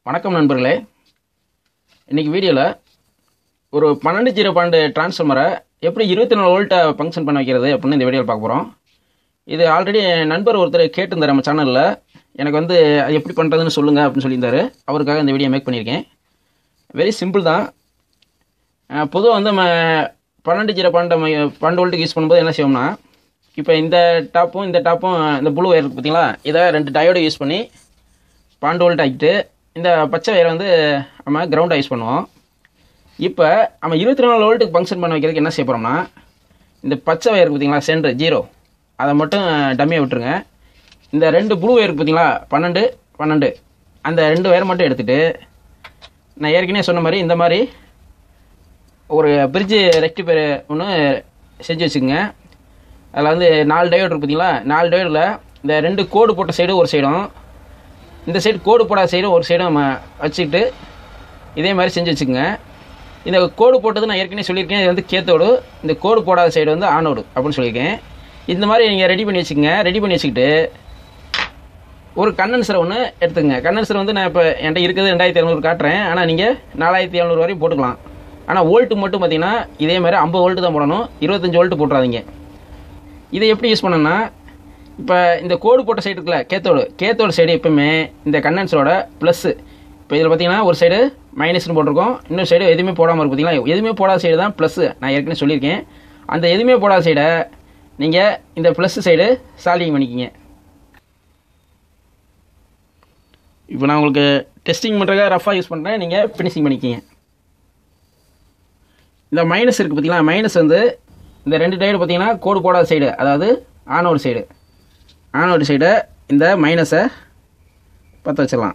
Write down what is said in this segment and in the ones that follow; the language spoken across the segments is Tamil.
வணக்கம் நண்பர்களே இன்றைக்கி வீடியோவில் ஒரு பன்னெண்டு ஜீரோ பன்னெண்டு டிரான்ஸ்ஃபார்மரை எப்படி இருபத்தி நாலு வோல்ட்டை ஃபங்க்ஷன் பண்ண வைக்கிறது அப்படின்னு இந்த வீடியோவில் பார்க்க போகிறோம் இது ஆல்ரெடி என் நண்பர் ஒருத்தர் கேட்டிருந்தார் நம்ம சேனலில் எனக்கு வந்து அது எப்படி பண்ணுறதுன்னு சொல்லுங்கள் அப்படின்னு சொல்லியிருந்தாரு அவருக்காக இந்த வீடியோ மேக் பண்ணியிருக்கேன் வெரி சிம்பிள் தான் பொதுவாக வந்து நம்ம பன்னெண்டு ஜீரோ பன்னெண்டு ம- பன்னெண்டு வோல்ட்டுக்கு யூஸ் பண்ணும்போது என்ன செய்வோம்னா இப்போ இந்த டாப்பும் இந்த டாப்பும் இந்த ப்ளூ ஒயர் இருக்கு பார்த்தீங்களா இதை ரெண்டு டயோடு யூஸ் பண்ணி பன்னெண்டு வோல்ட் ஆக்கிட்டு இந்த பச்சை வயரை வந்து நம்ம கிரவுண்டாக யூஸ் பண்ணுவோம் இப்போ நம்ம இருபத்தி நாலு வோல்ட்டுக்கு ஃபங்க்ஷன் பண்ண வைக்கிறதுக்கு என்ன செய்ய போகிறோம்னா இந்த பச்சை வயர் பார்த்தீங்களா சென்டர் ஜீரோ அதை மட்டும் டம்மியாக விட்டுருங்க இந்த ரெண்டு ப்ளூ வயர் பார்த்தீங்களா பன்னெண்டு பன்னெண்டு அந்த ரெண்டு வயர் மட்டும் எடுத்துகிட்டு நான் ஏற்கனவே சொன்ன மாதிரி இந்த மாதிரி ஒரு பிரிட்ஜு ரெக்டிஃபயர் ஒன்று செஞ்சு வச்சுக்கோங்க அதில் வந்து நாலு டயோடு இருக்கு பார்த்தீங்களா நாலு டயோடில் இந்த ரெண்டு கோடு போட்ட சைடு ஒரு சைடும் இந்த சைடு கோடு போடாத சைடும் ஒரு சைடும் நம்ம வச்சுக்கிட்டு இதே மாதிரி செஞ்சு வச்சுக்கோங்க இந்த கோடு போட்டது நான் ஏற்கனவே சொல்லியிருக்கேன் இது வந்து கேத்தோடு இந்த கோடு போடாத சைடு வந்து ஆனோடு அப்படின்னு சொல்லியிருக்கேன் இந்த மாதிரி நீங்கள் ரெடி பண்ணி வச்சுக்கோங்க ரெடி பண்ணி வச்சுக்கிட்டு ஒரு கண்டன்சரை ஒன்று எடுத்துக்கங்க கண்டன்சர் வந்து நான் இப்போ என்கிட்ட இருக்குது ரெண்டாயிரத்தி இரநூறு காட்டுறேன் ஆனால் நீங்கள் நாலாயிரத்தி எழுநூறு வரையும் போட்டுக்கலாம் ஆனால் வோல்ட்டு மட்டும் பார்த்தீங்கன்னா இதே மாதிரி ஐம்பது வோல்ட்டு தான் போடணும் இருபத்தஞ்சு வோல்ட்டு போட்டுறாதீங்க இதை எப்படி யூஸ் பண்ணணும்னா இப்போ இந்த கோடு போட்ட சைடு இருக்குல்ல கேத்தோடு கேத்தோடு சைடு எப்பவுமே இந்த கண்டன்சரோட ப்ளஸ்ஸு இப்போ இதில் பார்த்தீங்கன்னா ஒரு சைடு மைனஸ்னு போட்டிருக்கோம் இன்னொரு சைடு எதுவுமே போடாமல் இருக்கு பார்த்தீங்களா எதுவுமே போடாத சைடு தான் ப்ளஸ்ஸு நான் ஏற்கனவே சொல்லியிருக்கேன் அந்த எதுவுமே போடாத சைடை நீங்கள் இந்த ப்ளஸ் சைடு சால்விங் பண்ணிக்கிங்க இப்போ நான் உங்களுக்கு டெஸ்டிங் பண்ணுறதுக்காக ரஃபாக யூஸ் பண்ணுறேன் நீங்கள் ஃபினிஷிங் பண்ணிக்கிங்க இந்த மைனஸ் இருக்குது பார்த்தீங்களா மைனஸ் வந்து இந்த ரெண்டு டயர் பார்த்தீங்கன்னா கோடு போடாத சைடு அதாவது ஆனோடு சைடு ஆனோடு சைடை இந்த மைனஸை பற்ற வச்சிடலாம்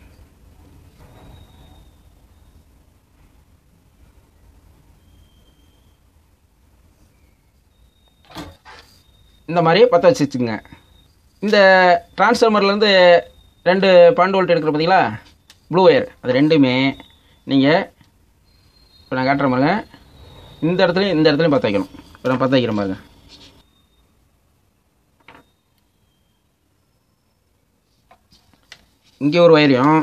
இந்த மாதிரி பற்ற வச்சு வச்சுக்கோங்க இந்த டிரான்ஸ்ஃபார்மர்லேருந்து ரெண்டு பன்னெண்டு வோல்ட் எடுக்கிற பார்த்தீங்களா ப்ளூ ஒயர் அது ரெண்டுமே நீங்கள் இப்போ நான் காட்டுற பாருங்க இந்த இடத்துலையும் இந்த இடத்துலையும் பற்ற வைக்கணும் இப்போ நான் பற்ற வைக்கிறேன் பாருங்க இங்கே ஒரு வயரையும்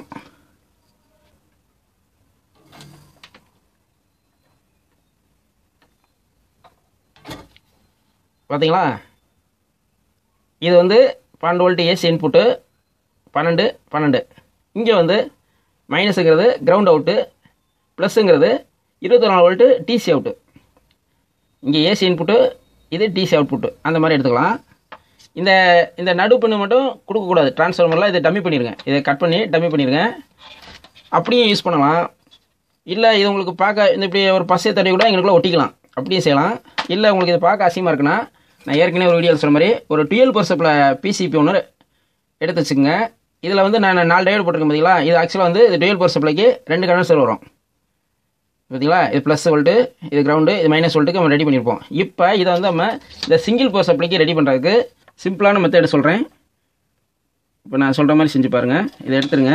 பார்த்தீங்களா இது வந்து பன்னெண்டு வோல்ட் ஏசி இன்புட்டு பன்னெண்டு பன்னெண்டு இங்கே வந்து மைனஸுங்கிறது கிரவுண்ட் அவுட்டு ப்ளஸ்ஸுங்கிறது இருபத்தி நாலு வோல்ட்டு டிசி அவுட்டு இங்கே ஏசி இன்புட்டு இது டிசி அவுட்புட்டு அந்த மாதிரி எடுத்துக்கலாம் இந்த இந்த நடு பண்ணு மட்டும் கொடுக்கக்கூடாது டிரான்ஸ்ஃபார்மரில் இதை டம்மி பண்ணிடுங்க இதை கட் பண்ணி டம்மி பண்ணிடுங்க அப்படியும் யூஸ் பண்ணலாம் இல்லை இது உங்களுக்கு பார்க்க இந்த இப்படி ஒரு பசையை தடவி கூட எங்களுக்குள்ள ஒட்டிக்கலாம் அப்படியும் செய்யலாம் இல்லை உங்களுக்கு இது பார்க்க அசியமாக இருக்குன்னா நான் ஏற்கனவே ஒரு வீடியோவில் சொன்ன மாதிரி ஒரு டுவெல் பர்சப்பில் பிசிபி ஒன்று எடுத்து வச்சுக்கோங்க இதில் வந்து நான் நாலு டயோடு போட்டிருக்கேன் பார்த்தீங்களா இது ஆக்சுவலாக வந்து இது டுவெல் பவர் சப்ளைக்கு ரெண்டு கண்டன்சர் வரும் பார்த்தீங்களா இது ப்ளஸ் வோல்ட்டு இது கிரவுண்டு இது மைனஸ் வோல்ட்டுக்கு நம்ம ரெடி பண்ணியிருப்போம் இப்போ இதை வந்து நம்ம இந்த சிங்கிள் பவர் சப்ளைக்கு ரெடி பண்ணுறதுக்கு சிம்பிளான மெத்தட் சொல்கிறேன் இப்போ நான் சொல்கிற மாதிரி செஞ்சு பாருங்கள் இதை எடுத்துருங்க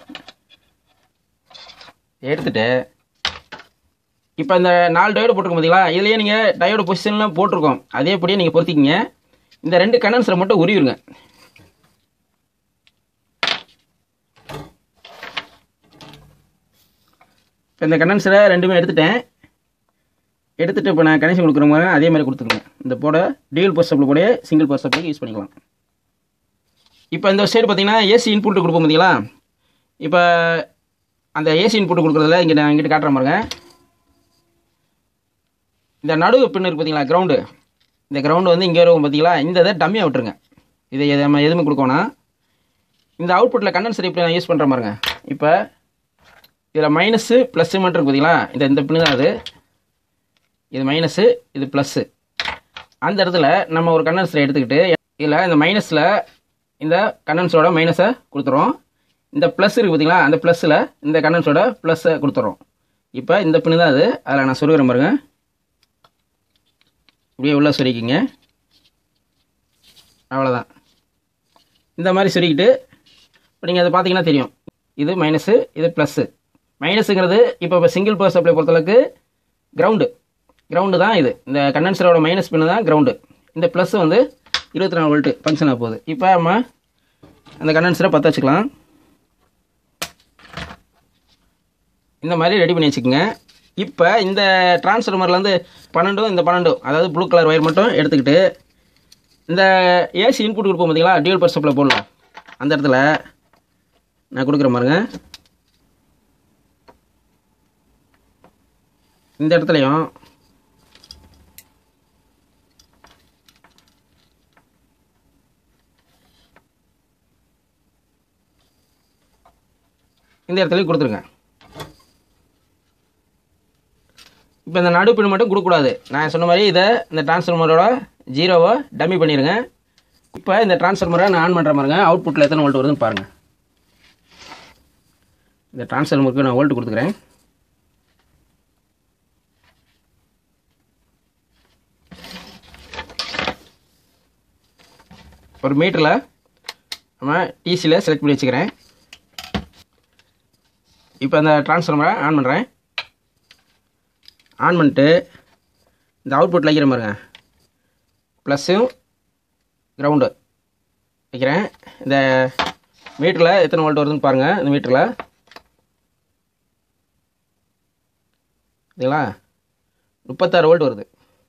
எடுத்துட்டு இப்போ இந்த நாலு டயோடு போட்டிருக்கோம் பார்த்தீங்களா இதுலேயே நீங்கள் டயோடு பொசிஷன்லாம் போட்டிருக்கோம் அதேபடியே நீங்கள் பொறுத்திக்கிங்க இந்த ரெண்டு கண்டன்சரை மட்டும் உருவிடுங்க இப்போ இந்த கண்டன்சரை ரெண்டுமே எடுத்துட்டேன் எடுத்துட்டு இப்போ நான் கனெக்ஷன் கொடுக்குற மாதிரி அதே மாதிரி கொடுத்துருங்க இந்த போட டியூல் பவர் சப்ளை கூட சிங்கிள் பவர் சப்ளைக்கு யூஸ் பண்ணிக்கலாம் இப்போ இந்த சைடு பார்த்தீங்கன்னா ஏசி இன்புட் கொடுப்போம் பார்த்தீங்களா இப்போ அந்த ஏசி இன்புட் கொடுக்குறதுல இங்கே நான் இங்கிட்ட காட்டுற பாருங்க இந்த நடுவு பின் இருக்கு பார்த்தீங்களா கிரவுண்டு இந்த கிரவுண்டு வந்து இங்கே இருக்கும் பார்த்தீங்களா இந்த இதை டம்மியாக விட்டுருங்க இதை எது- நம்ம எதுவுமே கொடுக்கணும் இந்த அவுட்புட்டில் கண்டென்சர் இப்படி நான் யூஸ் பண்ணுற பாருங்க இப்போ இதில் மைனஸு ப்ளஸ்ஸு மட்டும் இருக்கு பார்த்தீங்களா இந்த இந்த பின்னு தான் அது இது மைனஸு இது ப்ளஸ்ஸு அந்த இடத்துல நம்ம ஒரு கண்டென்சரை எடுத்துக்கிட்டு இதில் இந்த மைனஸில் இந்த கண்டென்சரோட மைனஸை கொடுத்துறோம் இந்த ப்ளஸ் இருக்குது பார்த்தீங்களா அந்த ப்ளஸ்ஸில் இந்த கண்டென்சரோட ப்ளஸ்ஸை கொடுத்துறோம் இப்போ இந்த பின்னு தான் அது அதில் நான் சொருகிறேன் பாருங்க இப்படியே உள்ள சொருக்கிங்க அவ்வளோதான் இந்த மாதிரி சொருக்கிட்டு இப்போ நீங்கள் அதை பார்த்தீங்கன்னா தெரியும் இது மைனஸு இது ப்ளஸ்ஸு மைனஸுங்கிறது இப்போ இப்போ சிங்கிள் பவர் சப்ளை பொறுத்தளவுக்கு கிரவுண்டு கிரவுண்டு தான் இது இந்த கண்டென்சரோட மைனஸ் பின்னு தான் கிரவுண்டு இந்த ப்ளஸ் வந்து இருபத்தி நாலு வோல்ட்டு ஃபங்க்ஷன் ஆக போகுது இப்போ நம்ம அந்த கண்டென்சரை பற்ற வச்சுக்கலாம் இந்த மாதிரி ரெடி பண்ணி வச்சுக்கோங்க இப்போ இந்த டிரான்ஸ்ஃபார்மர்லேருந்து பன்னெண்டும் இந்த பன்னெண்டும் அதாவது ப்ளூ கலர் ஒயர் மட்டும் எடுத்துக்கிட்டு இந்த ஏசி இன்புட் கொடுப்போம் பார்த்தீங்களா டியூல் பர் சப்ளை போடலாம் அந்த இடத்துல நான் கொடுக்குறேன் பாருங்க இந்த இடத்துலையும் இந்த இடத்துலையும் கொடுத்துருங்க இப்போ இந்த நடுப்பின் மட்டும் கொடுக்கக்கூடாது நான் சொன்ன மாதிரி இதை இந்த டிரான்ஸ்ஃபார்மரோட ஜீரோவை டம்மி பண்ணிடுங்க இப்போ இந்த டிரான்ஸ்ஃபார்மரை நான் ஆன் பண்ணுற பாருங்க அவுட்புட்டில் எத்தனை வோல்ட் வருதுன்னு பாருங்கள் இந்த டிரான்ஸ்ஃபார்மருக்கு நான் வோல்ட் கொடுத்துக்கிறேன் ஒரு மீட்டரில் நம்ம டிசியில் செலக்ட் பண்ணி வச்சுக்கிறேன் இப்போ அந்த டிரான்ஸ்ஃபார்மரை ஆன் பண்ணுறேன் ஆன் பண்ணிட்டு இந்த அவுட்புட்டில் வைக்கிற பாருங்க ப்ளஸ்ஸும் கிரவுண்டு வைக்கிறேன் இந்த மீட்டரில் எத்தனை வோல்ட் வருதுன்னு பாருங்கள் இந்த மீட்டரில் சரிங்களா முப்பத்தாறு வோல்ட் வருது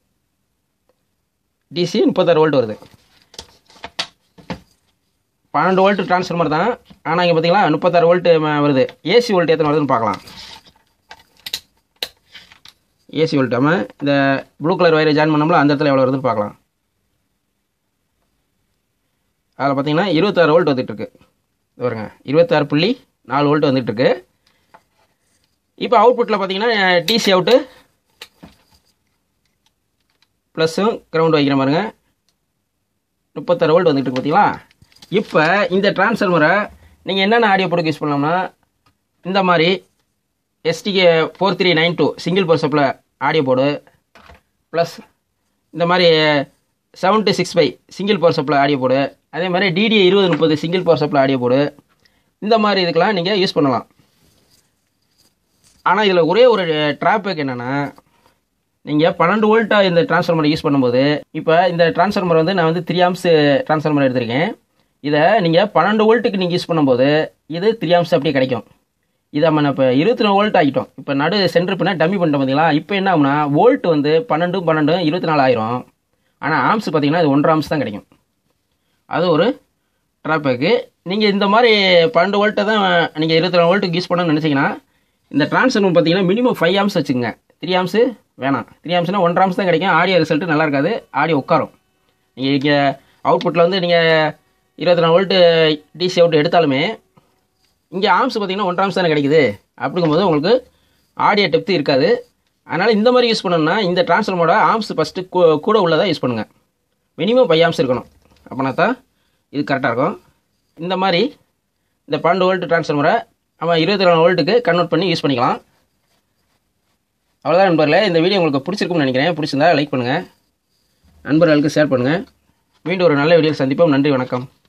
டிசி முப்பத்தாறு வோல்ட் வருது பன்னெண்டு வோல்ட் ட்ரான்ஸ்ஃபார்மர் தான் ஆனால் இங்கே பார்த்தீங்களா முப்பத்தாறு வோல்ட்டு வருது ஏசி வோல்ட் எத்தனை வருதுன்னு பார்க்கலாம் ஏசி வோல்ட் நம்ம இந்த ப்ளூ கலர் வயரை ஜாயின் பண்ணோம்ல அந்த இடத்துல எவ்வளோ வருதுன்னு பார்க்கலாம் அதில் பார்த்தீங்கன்னா இருபத்தாறு வோல்ட் வந்துட்டுருக்கு வருங்க இருபத்தாறு புள்ளி நாலு வோல்ட் வந்துட்டுருக்கு இப்போ அவுட்புட்டில் பார்த்தீங்கன்னா டிசி அவுட்டு ப்ளஸ்ஸும் கிரவுண்ட் வைக்கிற பாருங்க முப்பத்தாறு வோல்ட் வந்துட்டு இருக்கு பார்த்தீங்களா இப்போ இந்த டிரான்ஸ்ஃபார்மரை நீங்கள் என்னென்ன ஆடியோ போர்டுக்கு யூஸ் பண்ணலாம்னா இந்த மாதிரி STK four three nine two single power supply audio board plus இந்த மாதிரி seven two six five single power supply audio board அதே மாதிரி டிடிஏ இருபது முப்பது single power supply audio board இந்த மாதிரி இதுக்கெல்லாம் நீங்கள் யூஸ் பண்ணலாம் ஆனால் இதில் ஒரே ஒரு ட்ராபேக் என்னென்னா நீங்கள் பன்னெண்டு வோல்ட்டாக இந்த டிரான்ஸ்ஃபார்மரை யூஸ் பண்ணும்போது இப்போ இந்த டிரான்ஸ்ஃபார்மர் வந்து நான் வந்து த்ரீ ஆம்ஸ் டிரான்ஸ்ஃபார்மர் எடுத்திருக்கேன் இதை நீங்கள் பன்னெண்டு வோல்ட்டுக்கு நீங்கள் யூஸ் பண்ணும்போது இது த்ரீ ஆம்ஸ் அப்படியே கிடைக்கும் இதை நம்ம இப்போ இருபத்தி நாலு வோல்ட் ஆகிட்டோம் இப்போ நடு சென்டர் பின்னா டம்மி பண்ணிட்டோம் பார்த்தீங்களா இப்போ என்ன ஆகுனா வோல்ட் வந்து பன்னெண்டும் பன்னெண்டும் இருபத்தி நாலு ஆயிரம் ஆனால் ஆம்ஸ் பார்த்தீங்கன்னா இது ஒன்றரை ஆம்ஸ் தான் கிடைக்கும் அது ஒரு ட்ராபேக்கு நீங்கள் இந்த மாதிரி பன்னெண்டு வோல்ட்டை தான் நீங்கள் இருபத்தி நாலு வோல்ட்டுக்கு யூஸ் பண்ணணும்னு நினச்சிங்கன்னா இந்த டிரான்ஸ்ஃபார்மர் பார்த்தீங்கன்னா மினிமம் ஃபைவ் ஆம்ஸ் வச்சுக்கோங்க த்ரீ ஆம்ஸு வேணாம் த்ரீ ஆம்ஸ்னால் ஒன்றரை ஆம்ஸ் தான் கிடைக்கும் ஆடியோ ரிசல்ட்டு நல்லா இருக்காது ஆடியோ உட்காரும் நீங்கள் இங்கே அவுட்புட்டில் வந்து நீங்கள் இருபத்தி நாலு வோல்ட்டு டிசி அவுட் எடுத்தாலுமே இங்கே ஆம்ஸ் பார்த்தீங்கன்னா ஒன்றரை ஆம்ஸ் தானே கிடைக்குது அப்படிங்கும்போது உங்களுக்கு ஆடியோ டெப்த்து இருக்காது அதனால் இந்த மாதிரி யூஸ் பண்ணணும்னா இந்த டிரான்ஸ்ஃபார்மரோட ஆம்ஸ் ஃபஸ்ட்டு கூட உள்ளதாக யூஸ் பண்ணுங்கள் மினிமம் ஃபைவ் ஆம்ஸ் இருக்கணும் அப்படின்னா தான் இது கரெக்டாக இருக்கும் இந்த மாதிரி இந்த பன்னெண்டு வோல்ட் டிரான்ஸ்ஃபார்மரை நம்ம இருபத்தி நாலு வோல்ட்டுக்கு கன்வெர்ட் பண்ணி யூஸ் பண்ணிக்கலாம் அவ்வளோதான் நண்பர்களே இந்த வீடியோ உங்களுக்கு பிடிச்சிருக்கும்னு நினைக்கிறேன் பிடிச்சிருந்தா லைக் பண்ணுங்கள் நண்பர்களுக்கு ஷேர் பண்ணுங்கள் மீண்டும் ஒரு நல்ல வீடியோ சந்திப்போம் நன்றி வணக்கம்